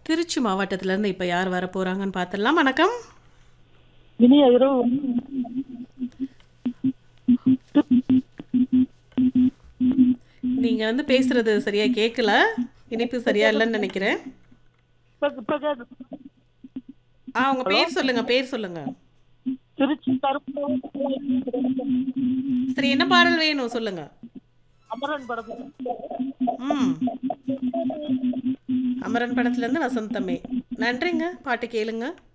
திருச்சி மாவட்டத்திலேருந்து இப்போ யார் வர போகிறாங்கன்னு பார்த்துடலாம் வணக்கம் இனிய இரவு நீங்கள் வந்து பேசுகிறது சரியாக கேட்கல இனிப்பு சரியா இல்லைன்னு நினைக்கிறேன் இப்ப- இப்ப கேக்குது. ஆ உங்கள் பேர் சொல்லுங்கள் பேர் சொல்லுங்கள் திருச்சி கருப்பு சரி என்ன பாடல் வேணும் சொல்லுங்கள் அமரன் படத்துல ம் அமரன் படத்துலேருந்து வசந்தமே நன்றிங்க பாட்டு கேளுங்க